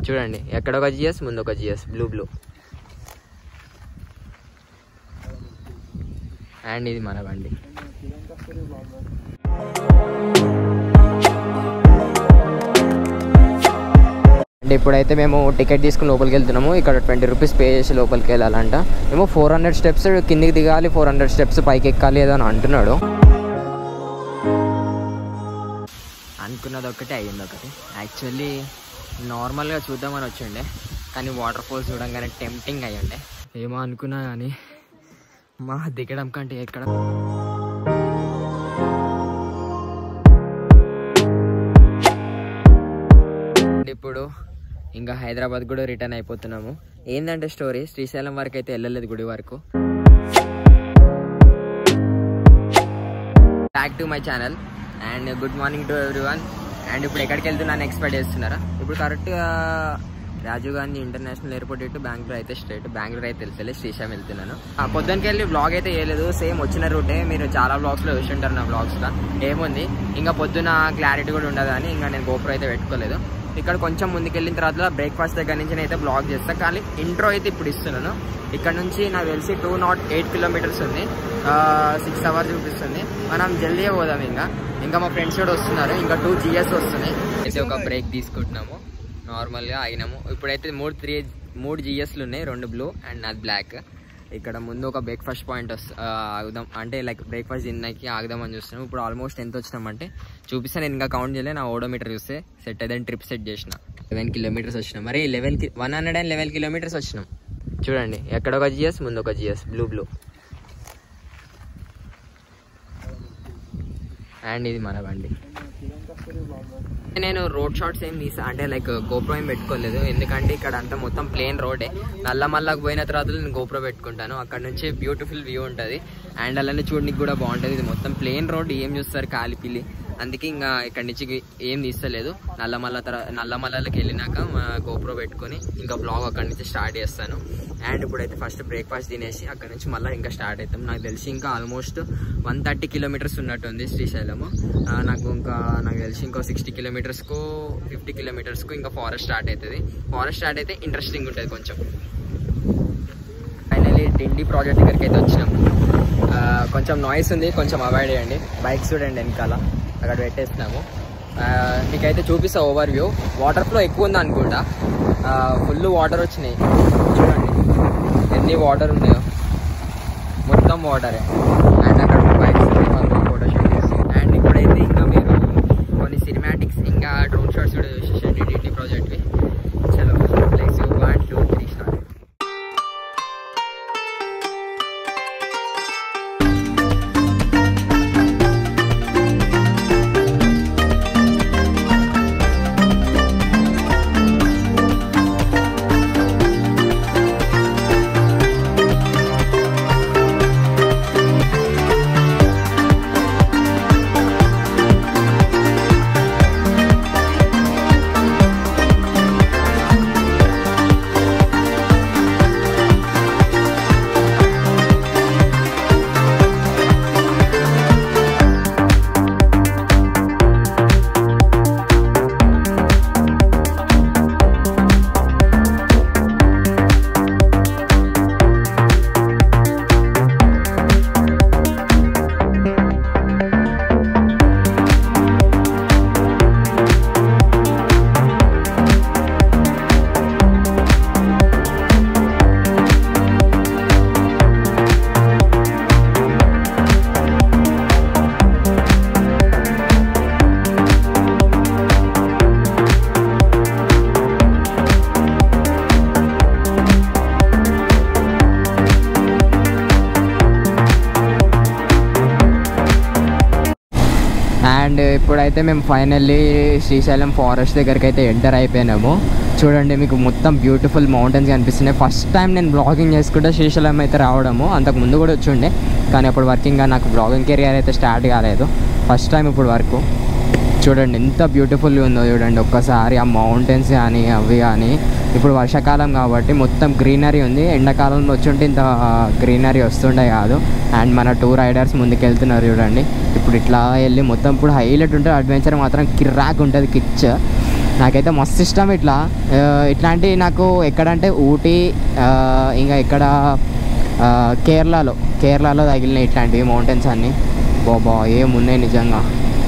చూడండి ఎక్కడ ఒక జిఎస్ ముందు ఒక జిఎస్ బ్లూ బ్లూ అండ్ ఇది మన బండి అంటే ఇప్పుడైతే మేము టికెట్ తీసుకుని లోపలికి వెళ్తున్నాము ఇక్కడ ట్వంటీ రూపీస్ పే చేసి లోపలికి వెళ్ళాలంట మేము ఫోర్ హండ్రెడ్ స్టెప్స్ కిందికి దిగాలి ఫోర్ హండ్రెడ్ స్టెప్స్ పైకి ఎక్కాలి ఏదో అని అంటున్నాడు అనుకున్నది ఒకటి అయ్యింది ఒకటి యాక్చువల్లీ నార్మల్గా చూద్దామని వచ్చిండే కానీ వాటర్ ఫాల్స్ చూడంగానే టెంప్టింగ్ అయ్యండే ఏమో అనుకున్నా కానీ మా దిగడం కంటే ఎక్కడ ఇప్పుడు ఇంకా హైదరాబాద్ కూడా రిటర్న్ అయిపోతున్నాము ఏంటంటే స్టోరీ శ్రీశైలం వరకు అయితే వెళ్ళలేదు గుడి వరకు back to my channel and good morning to everyone అండ్ ఇప్పుడు ఎక్కడికి వెళ్తున్నాను ఎక్స్పెక్ట్ చేస్తున్నారా ఇప్పుడు కరెక్ట్గా రాజీవ్ గాంధీ ఇంటర్నేషనల్ ఎయిర్పోర్ట్ ఇటు బెంగళూరు అయితే స్ట్రైట్ బెంగళూరు అయితే వెళ్తలే శ్రీశైలం వెళ్తున్నాను ఆ పొద్దునకి వెళ్ళి బ్లాగ్ అయితే వేయలేదు సేమ్ వచ్చిన రూటే మీరు చాలా బ్లాగ్స్లో చూసి ఉంటారు నా బ్లాగ్స్లో ఏముంది ఇంకా పొద్దున క్లారిటీ కూడా ఉండదు అని ఇంకా నేను గోపురం అయితే పెట్టుకోలేదు ఇక్కడ కొంచెం ముందుకు వెళ్ళిన తర్వాత బ్రేక్ఫాస్ట్ దగ్గర నుంచి అయితే బ్లాగ్ చేస్తాను కానీ ఇంట్రో అయితే ఇప్పుడు ఇస్తున్నాను ఇక్కడ నుంచి నాకు తెలిసి టూ నాట్ ఎయిట్ కిలోమీటర్స్ ఉంది సిక్స్ అవర్స్ చూపిస్తుంది మనం జల్దీగా పోదాం ఇంకా ఇంకా మా ఫ్రెండ్స్ కూడా వస్తున్నారు ఇంకా టూ జిఎస్ వస్తున్నాయి అయితే ఒక బ్రేక్ తీసుకుంటున్నాము నార్మల్గా ఆగినాము ఇప్పుడైతే మూడు త్రీ మూడు జిఎస్లు ఉన్నాయి రెండు బ్లూ అండ్ అది బ్లాక్ ఇక్కడ ముందు ఒక బ్రేక్ఫాస్ట్ పాయింట్ వస్తు ఆ, ఆగుదాం అంటే లైక్ బ్రేక్ఫాస్ట్ తిన్నాకి ఆగుదామని చూస్తున్నాం ఇప్పుడు ఆల్మోస్ట్ ఎంత వచ్చినామంటే చూపిస్తే నేను ఇంకా కౌంట్ చేయలే నా ఓడోమీటర్ చూస్తే సెట్ అయితే ట్రిప్ సెట్ చేసిన లెవెన్ కిలోమీటర్స్ వచ్చినాం మరి eleven one hundred and eleven kilometres వచ్చినాం చూడండి ఎక్కడ ఒక జిఎస్ ముందు ఒక జిఎస్ బ్లూ బ్లూ అండ్ ఇది మన బండి నేను రోడ్ షాట్స్ ఏం తీసా అంటే లైక్ గోప్రో ఏం పెట్టుకోలేదు ఎందుకంటే ఇక్కడ అంతా మొత్తం ప్లేన్ రోడే నల్లమల్లకు పోయిన తర్వాత నేను గోప్రో పెట్టుకుంటాను అక్కడ నుంచి బ్యూటిఫుల్ వ్యూ ఉంటుంది అండ్ అలానే చూడడానికి కూడా బాగుంటుంది ఇది మొత్తం ప్లేన్ రోడ్ ఏం చూస్తారు కాలిపిల్లి అందుకే ఇంకా ఇక్కడ నుంచి ఏం తీస్తలేదు నల్లమల్ల తర్వాత నల్లమల్లకి వెళ్ళినాక మా గోప్రో పెట్టుకొని ఇంకా బ్లాగ్ అక్కడ నుంచి స్టార్ట్ చేస్తాను అండ్ ఇప్పుడైతే ఫస్ట్ బ్రేక్ఫాస్ట్ తినేసి అక్కడ నుంచి మళ్ళీ ఇంకా స్టార్ట్ అవుతాం నాకు తెలిసి ఇంకా ఆల్మోస్ట్ వన్ థర్టీ కిలోమీటర్స్ ఉన్నట్టుంది శ్రీశైలము ఆ, నాకు ఇంకా నాకు తెలిసి ఇంకో సిక్స్టీ కిలోమీటర్స్కు ఫిఫ్టీ కిలోమీటర్స్కు ఇంకా ఫారెస్ట్ స్టార్ట్ అవుతుంది ఫారెస్ట్ స్టార్ట్ అయితే ఇంట్రెస్టింగ్ ఉంటుంది కొంచెం ఫైనలీ డిండి ప్రాజెక్ట్ దగ్గరికి అయితే వచ్చినాం ఆ, కొంచెం నాయిస్ ఉంది కొంచెం అవాయిడ్ చేయండి బైక్స్ చూడండి వెనకాల అక్కడ పెట్టేస్తున్నాము ఆ, మీకైతే చూపిస్తా ఓవర్ వ్యూ వాటర్ ఫ్లో ఎక్కువ ఉంది అనుకుంటా ఫుల్ వాటర్ వచ్చినాయి చూడండి ఎన్ని వాటర్ ఉన్నాయో మొత్తం వాటరే అండ్ అక్కడ బైక్స్ ఫోటో షూట్ చేసి అండ్ ఇప్పుడైతే ఇంకా మీరు కొన్ని సినిమాటిక్స్ ఇంకా డ్రోన్ షాట్స్ కూడా చూసేసండి డిటి ప్రాజెక్ట్వి చలో place one two three start and ఇప్పుడైతే మేము ఫైనల్లీ శ్రీశైలం ఫారెస్ట్ దగ్గరికి అయితే ఎంటర్ అయిపోయినాము చూడండి మీకు మొత్తం బ్యూటిఫుల్ మౌంటైన్స్ కనిపిస్తున్నాయి ఫస్ట్ టైం నేను బ్లాగింగ్ చేసుకుంటే శ్రీశైలం అయితే రావడము అంతకు ముందు కూడా వచ్చుండే కానీ అప్పుడు వర్కింగ్గా నాకు బ్లాగింగ్ కెరియర్ అయితే స్టార్ట్ కాలేదు ఫస్ట్ టైం ఇప్పుడు వరకు చూడండి ఎంత బ్యూటిఫుల్గా ఉందో చూడండి ఒక్కసారి ఆ మౌంటైన్స్ కానీ అవి కానీ ఇప్పుడు వర్షాకాలం కాబట్టి మొత్తం గ్రీనరీ ఉంది ఎండాకాలంలో వచ్చుంటే ఇంత గ్రీనరీ వస్తుండే కాదు అండ్ మన టూ రైడర్స్ ముందుకెళ్తున్నారు చూడండి ఇప్పుడు ఇట్లా వెళ్ళి మొత్తం ఇప్పుడు హైలైట్ ఉంటుంది అడ్వెంచర్ మాత్రం కిర్రాక్ ఉంటుంది కిచ్ నాకైతే మస్తు ఇష్టం ఇట్లా ఆ, ఇట్లాంటి నాకు ఎక్కడంటే ఊటీ ఆ, ఇంకా ఇక్కడ ఆ, కేరళలో కేరళలో తగిలినాయి ఇట్లాంటివి మౌంటైన్స్ అన్నీ బాబా ఏమున్నాయి నిజంగా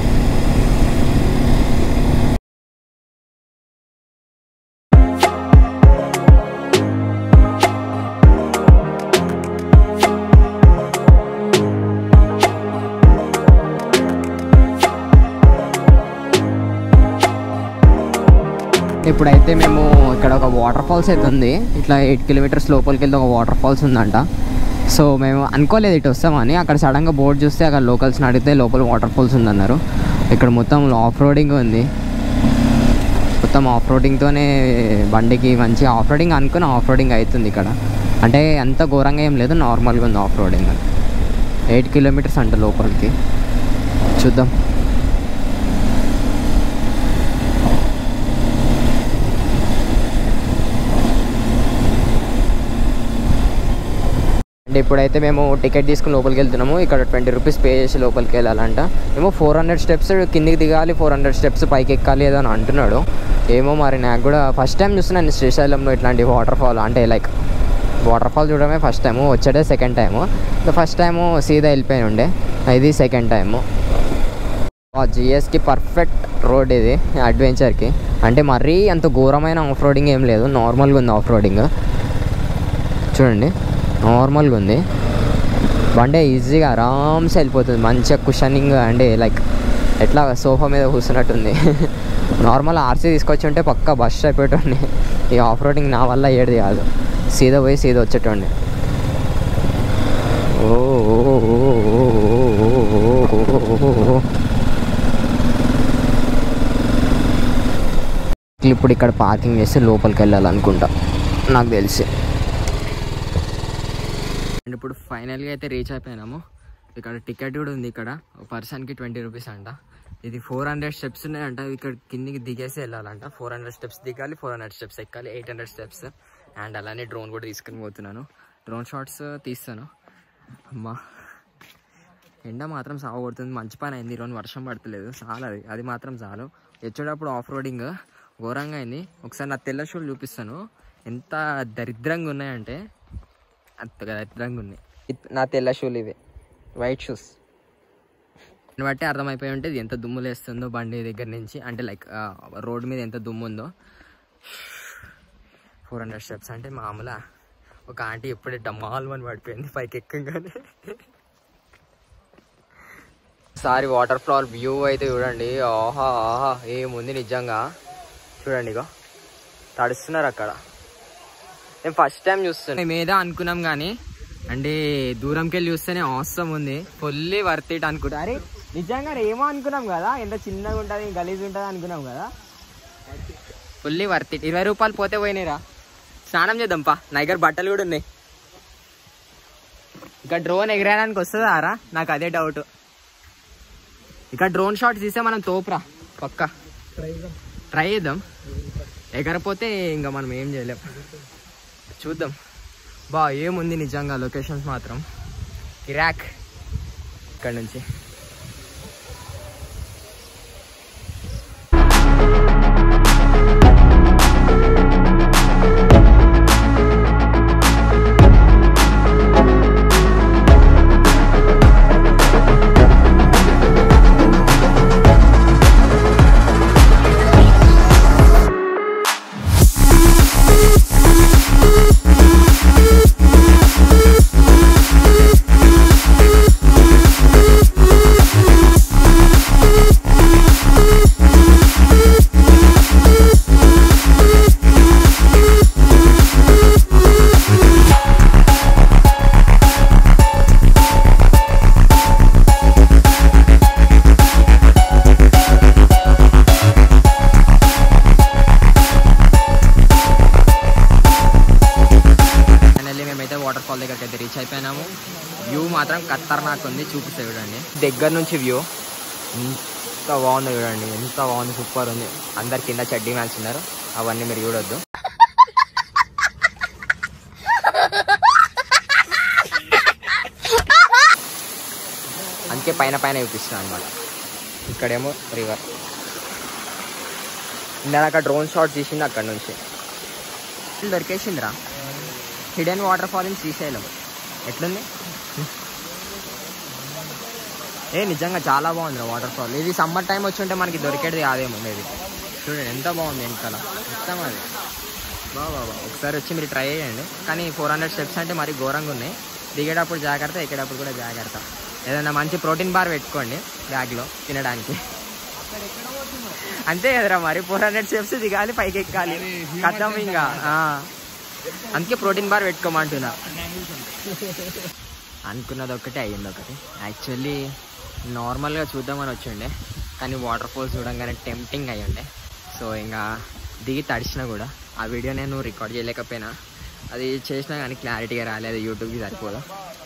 ఇప్పుడైతే మేము ఇక్కడ ఒక వాటర్ ఫాల్స్ అయితే ఉంది ఇట్లా ఎయిట్ కిలోమీటర్స్ లోపలికి వెళ్తే ఒక వాటర్ ఫాల్స్ ఉందంట సో మేము అనుకోలేదు ఇటు వస్తామని అక్కడ సడన్గా బోర్డు చూస్తే అక్కడ లోకల్స్ని అడిగితే లోపల వాటర్ ఫాల్స్ ఉందన్నారు ఇక్కడ మొత్తం ఆఫ్ రోడింగ్ ఉంది మొత్తం ఆఫ్ రోడింగ్తోనే బండికి మంచి ఆఫ్ రోడింగ్ అనుకుని ఆఫ్ రోడింగ్ అవుతుంది ఇక్కడ అంటే అంత ఘోరంగా ఏం లేదు నార్మల్గా ఉంది ఆఫ్ రోడింగ్ ఎయిట్ కిలోమీటర్స్ అంట లోపలికి చూద్దాం అంటే ఇప్పుడైతే మేము టికెట్ తీసుకుని లోపలికి వెళ్తున్నాము ఇక్కడ ట్వంటీ రూపీస్ పే చేసి లోపలికి వెళ్ళాలంట ఏమో ఫోర్ హండ్రెడ్ స్టెప్స్ కిందికి దిగాలి ఫోర్ హండ్రెడ్ స్టెప్స్ పైకి ఎక్కాలి ఏదో అని అంటున్నాడు ఏమో మరి నాకు కూడా ఫస్ట్ టైం చూస్తున్నాను శ్రీశైలంలో ఇట్లాంటి వాటర్ ఫాల్ అంటే లైక్ వాటర్ ఫాల్ చూడడమే ఫస్ట్ టైము వచ్చేదే సెకండ్ టైము ఫస్ట్ టైము సీదా వెళ్ళిపోయి ఉండే ఇది సెకండ్ టైము జిఎస్కి పర్ఫెక్ట్ రోడ్ ఇది అడ్వెంచర్కి అంటే మరీ అంత ఘోరమైన ఆఫ్ రోడింగ్ ఏం లేదు నార్మల్గా ఉంది ఆఫ్ రోడింగ్ చూడండి నార్మల్గా ఉంది బండి ఈజీగా ఆరామ్స్ వెళ్ళిపోతుంది మంచిగా కుషనింగ్ అంటే లైక్ ఎట్లా సోఫా మీద కూర్చున్నట్టుంది నార్మల్ ఆర్సీ తీసుకొచ్చి ఉంటే పక్క బస్ అయిపోయేటండి ఈ ఆఫ్ రోడింగ్ నా వల్ల ఏది కాదు సీదా పోయి సీదా వచ్చేటండి ఓ ఓ, ఓ, ఓ, ఓ, ఓ, ఓ, ఓ, ఓ. ఇప్పుడు ఇక్కడ పార్కింగ్ చేసి లోపలికి వెళ్ళాలనుకుంటా నాకు తెలిసి అండ్ ఇప్పుడు ఫైనల్గా అయితే రీచ్ అయిపోయినాము ఇక్కడ టికెట్ కూడా ఉంది ఇక్కడ ఒక పర్సన్కి ట్వంటీ రూపీస్ అంట ఇది ఫోర్ హండ్రెడ్ స్టెప్స్ ఉన్నాయంట ఇక్కడ కిందికి దిగేసి వెళ్ళాలంట ఫోర్ హండ్రెడ్ స్టెప్స్ దిగాలి ఫోర్ హండ్రెడ్ స్టెప్స్ ఎక్కాలి ఎయిట్ హండ్రెడ్ స్టెప్స్ అండ్ అలానే డ్రోన్ కూడా తీసుకుని పోతున్నాను డ్రోన్ షాట్స్ తీస్తాను అమ్మా ఎండ మాత్రం సాగు కొడుతుంది మంచి పని అయింది ఈరోజు వర్షం పడతలేదు చాలా అది అది మాత్రం చాలు వచ్చేటప్పుడు ఆఫ్ రోడింగ్ ఘోరంగా అయింది ఒకసారి నా తెల్ల షూలు చూపిస్తాను ఎంత దరిద్రంగా ఉన్నాయంటే అంత దరిద్రంగా ఉన్నాయి ఇప్- నా తెల్ల షూలు ఇవే వైట్ షూస్ దాన్ని బట్టి అర్థమైపోయి ఉంటుంది ఎంత దుమ్ము లేస్తుందో బండి దగ్గర నుంచి అంటే లైక్ రోడ్ మీద ఎంత దుమ్ము ఉందో ఫోర్ హండ్రెడ్ స్టెప్స్ అంటే మామూలు ఒక ఆంటీ ఎప్పుడే డమాల్ అని పడిపోయింది పైకి ఎక్కగానే సారి వాటర్ ఫ్లాల్ వ్యూ అయితే చూడండి ఆహా ఆహా ఏముంది నిజంగా చూడండి ఇగో తడుస్తున్నారు అక్కడ నేను ఫస్ట్ టైం చూస్తాను మేము ఏదో అనుకున్నాం కానీ అంటే దూరంకి వెళ్ళి చూస్తేనే అవసరం ఉంది ఫుల్లీ వర్త్ ఇట్ అనుకుంటా అరే నిజంగా ఏమో అనుకున్నాం కదా ఎంత చిన్నగా ఉంటుంది గలీజ్ ఉంటుంది అనుకున్నాం కదా ఫుల్లీ వర్త్ ఇట్ ఇరవై రూపాయలు పోతే పోయినాయిరా స్నానం చేద్దాంపా నా దగ్గర బట్టలు కూడా ఉన్నాయి ఇక డ్రోన్ ఎగరేయడానికి వస్తుందా రా నాకు అదే డౌట్ ఇక డ్రోన్ షాట్స్ తీస్తే మనం తోపురా పక్క ట్రై చేద్దాం ఎగరపోతే ఇంకా మనం ఏం చేయలేం చూద్దాం బా ఏముంది నిజంగా లొకేషన్స్ మాత్రం ఇరాక్ ఇక్కడ నుంచి ఫైనల్లీ మేమైతే వాటర్ ఫాల్ దగ్గరికి అయితే రీచ్ అయిపోయినాము వ్యూ మాత్రం ఖతర్నాక్ ఉంది చూపిస్తే చూడండి దగ్గర నుంచి వ్యూ ఎంత బాగుంది చూడండి ఎంత బాగుంది సూపర్ ఉంది అందరు కింద చెడ్డీ మ్యాన్స్ ఉన్నారు అవన్నీ మీరు చూడొద్దు అందుకే పైన పైన చూపిస్తున్నాను అనమాట ఇక్కడేమో రివర్ ఇందాక డ్రోన్ షాట్ తీసింది అక్కడ నుంచి దొరికేసిందిరా hidden waterfall in Srisailam ఎట్లుంది ఏ నిజంగా చాలా బాగుంది వాటర్ ఫాల్ ఇది సమ్మర్ టైం వచ్చి ఉంటే మనకి దొరికేది కాదేమో మేబీ చూడండి ఎంత బాగుంది వెనకాల మొత్తం అది బాబా బాబా ఒకసారి వచ్చి మీరు ట్రై చేయండి కానీ ఫోర్ హండ్రెడ్ స్టెప్స్ అంటే మరి ఘోరంగా ఉన్నాయి దిగేటప్పుడు జాగ్రత్త ఎక్కేటప్పుడు కూడా జాగ్రత్త ఏదైనా మంచి ప్రోటీన్ బార్ పెట్టుకోండి బ్యాగ్లో తినడానికి అంతే కదరా మరి ఫోర్ హండ్రెడ్ స్టెప్స్ దిగాలి పైకి ఎక్కాలి కథం ఇంకా ఆ. అందుకే ప్రోటీన్ బార్ పెట్టుకోమంటున్నా అనుకున్నది ఒకటి అయ్యింది ఒకటి యాక్చువల్లీ నార్మల్గా చూద్దామని వచ్చిండే కానీ వాటర్ ఫాల్స్ చూడంగానే టెంప్టింగ్ అయ్యి ఉండే సో ఇంకా దిగి తడిచినా కూడా ఆ వీడియో నేను రికార్డ్ చేయలేకపోయినా అది చేసినా కానీ క్లారిటీగా రాలేదు యూట్యూబ్కి సరిపోదు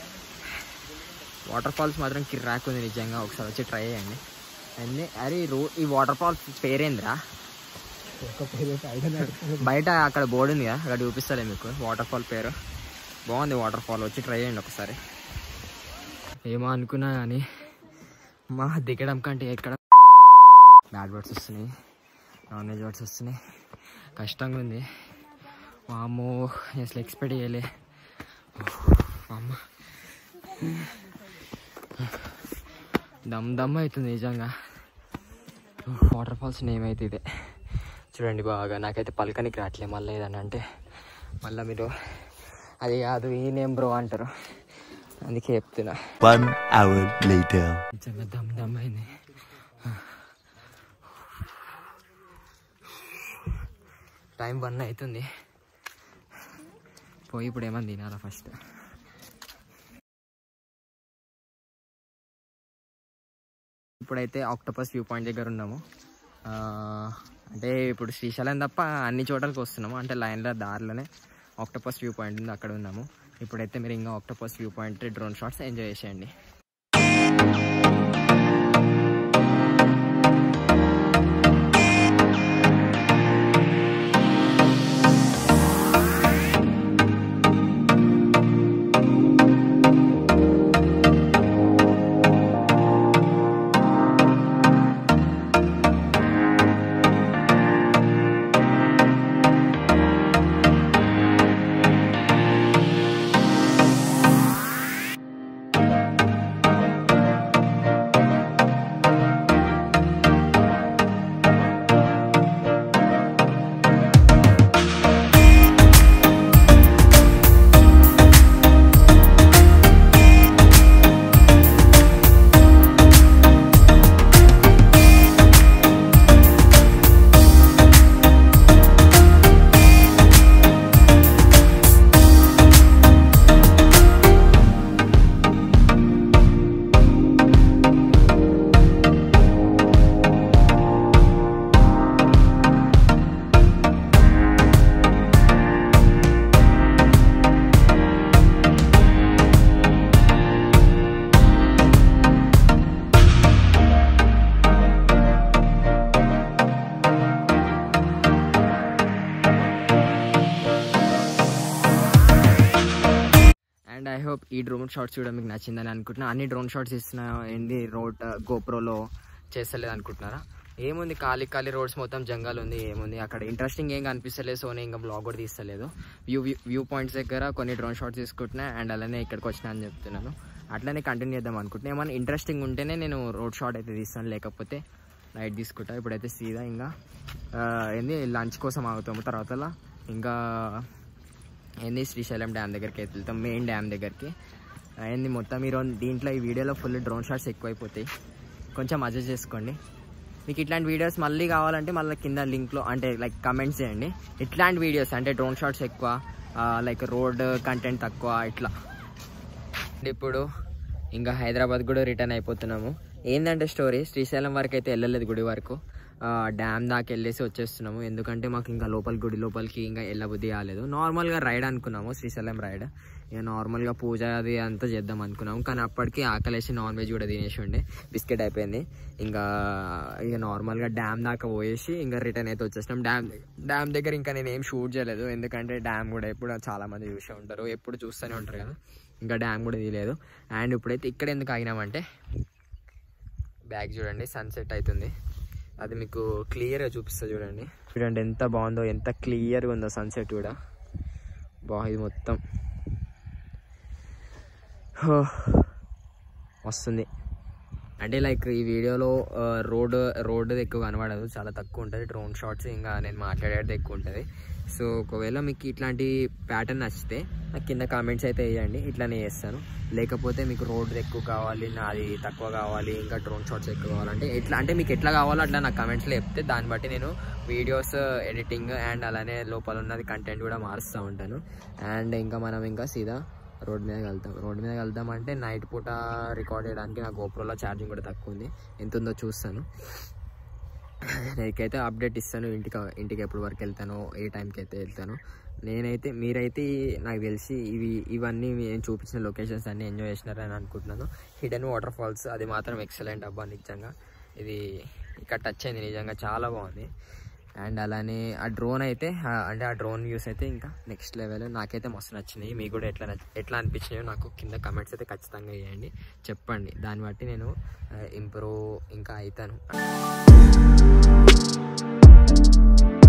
వాటర్ ఫాల్స్ మాత్రం కిర్రాక్ ఉంది నిజంగా ఒకసారి వచ్చి ట్రై చేయండి అన్నీ అరే రో ఈ వాటర్ ఫాల్స్ పేరేంద్రా బయట అక్కడ బోర్డు ఉంది కదా అక్కడ చూపిస్తాలే మీకు వాటర్ ఫాల్ పేరు బాగుంది వాటర్ ఫాల్ వచ్చి ట్రై చేయండి ఒకసారి ఏమో అనుకున్నా కానీ మా దిగడం కంటే ఎక్కడ బ్యాడ్ వర్డ్స్ వస్తున్నాయి నాన్ వెజ్ వర్డ్స్ వస్తున్నాయి కష్టంగా ఉంది వామ్మో నేను అసలు ఎక్స్పెక్ట్ చేయలే అమ్మ దమ్ దమ్ అవుతుంది నిజంగా వాటర్ ఫాల్స్ నేమ్ అయితే ఇదే చూడండి బాగా నాకైతే పలకనికి రావట్లే మళ్ళీ ఏదన్నా అంటే మళ్ళీ మీరు అది కాదు ఈ నేమ్ బ్రో అంటారు అందుకే చెప్తున్నా One hour later. నిజంగా దమ్ దమ్ అయింది టైం వన్ అవుతుంది పోయి ఇప్పుడు ఏమని తినాలా ఫస్ట్ ఇప్పుడైతే ఆక్టోపస్ వ్యూ పాయింట్ దగ్గర ఉన్నాము ఆ, అంటే ఇప్పుడు శ్రీశైలం తప్ప అన్ని చోట్లకి వస్తున్నాము అంటే లైన్లో దారిలోనే ఆక్టోపస్ వ్యూ పాయింట్ ఉంది అక్కడ ఉన్నాము ఇప్పుడైతే మీరు ఇంకా octopus view point drone shots enjoy చేసేయండి అండ్ ఐ హోప్ ఈ డ్రోన్ షాట్స్ కూడా మీకు నచ్చిందని అనుకుంటున్నా అన్ని డ్రోన్ షాట్స్ ఇస్తున్నా ఏంది రోడ్ గోప్రోలో చేస్తలేదు అనుకుంటున్నారా ఏముంది ఖాళీ ఖాళీ రోడ్స్ మొత్తం జంగల్ ఉంది ఏముంది అక్కడ ఇంట్రెస్టింగ్ ఏం కనిపిస్తలేదు సో నేను ఇంకా బ్లాగ్ కూడా తీస్తలేదు వ్యూ వ్యూ పాయింట్స్ దగ్గర కొన్ని డ్రోన్ షాట్స్ తీసుకుంటున్నా అండ్ అలానే ఇక్కడికి వచ్చినా అని చెప్తున్నాను అట్లనే కంటిన్యూ చేద్దాం అనుకుంటున్నా ఏమైనా ఇంట్రెస్టింగ్ ఉంటేనే నేను రోడ్ షాట్ అయితే తీస్తాను లేకపోతే లైట్ తీసుకుంటా ఇప్పుడైతే సీదా ఇంకా ఆ, ఏంది లంచ్ కోసం ఆగుతాము తర్వాత ఇంకా ఏంది శ్రీశైలం డ్యామ్ దగ్గరికి అయితే వెళ్తాం మెయిన్ డ్యామ్ దగ్గరికి ఏంది మొత్తం మీరు దీంట్లో ఈ వీడియోలో ఫుల్ డ్రోన్ షాట్స్ ఎక్కువైపోతాయి కొంచెం అడ్జస్ట్ చేసుకోండి మీకు ఇట్లాంటి వీడియోస్ మళ్ళీ కావాలంటే మళ్ళీ కింద లింక్లో అంటే లైక్ కమెంట్స్ చేయండి ఇట్లాంటి వీడియోస్ అంటే డ్రోన్ షాట్స్ ఎక్కువ లైక్ రోడ్ కంటెంట్ తక్కువ ఇట్లా ఇప్పుడు ఇంకా హైదరాబాద్ కూడా రిటర్న్ అయిపోతున్నాము ఏంటంటే స్టోరీ శ్రీశైలం వరకు అయితే వెళ్ళలేదు గుడి వరకు డ్యామ్ దాకా వెళ్ళేసి వచ్చేస్తున్నాము ఎందుకంటే మాకు ఇంకా లోపల గుడి లోపలికి ఇంకా వెళ్ళబుద్ధి కాలేదు నార్మల్గా రైడ్ అనుకున్నాము శ్రీశైలం రైడ్ ఇక నార్మల్గా పూజ అది అంతా చేద్దాం అనుకున్నాము కానీ అప్పటికి ఆకలేసి నాన్ వెజ్ కూడా తినేసి ఉండే బిస్కెట్ అయిపోయింది ఇంకా ఇక నార్మల్గా డ్యామ్ దాకా పోయేసి ఇంకా రిటర్న్ అయితే వచ్చేసినాం డ్యామ్ డ్యామ్ దగ్గర ఇంకా నేను ఏం షూట్ చేయలేదు ఎందుకంటే డ్యామ్ కూడా ఎప్పుడు చాలా మంది చూసే ఉంటారు ఎప్పుడు చూస్తూనే ఉంటారు కదా ఇంకా డ్యామ్ కూడా తీయలేదు అండ్ ఇప్పుడైతే ఇక్కడ ఎందుకు ఆగినామంటే బ్యాగ్ చూడండి సన్సెట్ అవుతుంది అది మీకు క్లియర్గా చూపిస్తా చూడండి చూడండి ఎంత బాగుందో ఎంత క్లియర్గా ఉందో సన్సెట్ కూడా బా ఇది మొత్తం హో, వస్తుంది అంటే లైక్ ఈ వీడియోలో రోడ్ రోడ్ ఎక్కువ కనబడదు చాలా తక్కువ ఉంటుంది డ్రోన్ షాట్స్ ఇంకా నేను మాట్లాడేది ఎక్కువ ఉంటుంది సో ఒకవేళ మీకు ఇట్లాంటి ప్యాటర్న్ నచ్చితే నాకు కింద కామెంట్స్ అయితే వేయండి ఇట్లానే చేస్తాను లేకపోతే మీకు రోడ్ ఎక్కువ కావాలి నాది తక్కువ కావాలి ఇంకా డ్రోన్ షాట్స్ ఎక్కువ కావాలంటే ఎట్లా అంటే మీకు ఎట్లా కావాలో అట్లా నాకు కామెంట్స్లో చెప్తే దాన్ని బట్టి నేను వీడియోస్ ఎడిటింగ్ అండ్ అలానే లోపల ఉన్నది కంటెంట్ కూడా మారుస్తూ ఉంటాను అండ్ ఇంకా మనం ఇంకా సీదా రోడ్ మీద వెళ్తాం రోడ్ మీద వెళ్తాం అంటే నైట్ పూట రికార్డ్ చేయడానికి నా గోప్రోలో ఛార్జింగ్ కూడా తక్కువ ఉంది ఎంత ఉందో చూస్తాను నీకైతే అప్డేట్ ఇస్తాను ఇంటికి ఇంటికి ఎప్పటి వరకు వెళ్తానో ఏ టైంకి అయితే వెళ్తాను నేనైతే మీరైతే నాకు తెలిసి ఇవి ఇవన్నీ నేను చూపించిన లొకేషన్స్ అన్నీ ఎంజాయ్ చేసినారని అనుకుంటున్నాను హిడెన్ వాటర్ ఫాల్స్ అది మాత్రం ఎక్సలెంట్ అబ్బా నిజంగా ఇది ఇక్కడ టచ్ అయింది నిజంగా చాలా బాగుంది అండ్ అలానే ఆ డ్రోన్ అయితే ఆ- అంటే ఆ డ్రోన్ వ్యూస్ అయితే ఇంకా నెక్స్ట్ లెవెల్ నాకైతే మస్తు నచ్చినాయి మీకు కూడా ఎట్లా నచ్చ- ఎట్లా అనిపించినాయో నాకు కింద కమెంట్స్ అయితే ఖచ్చితంగా చేయండి చెప్పండి దాన్ని బట్టి నేను ఇంప్రూవ్ ఇంకా అవుతాను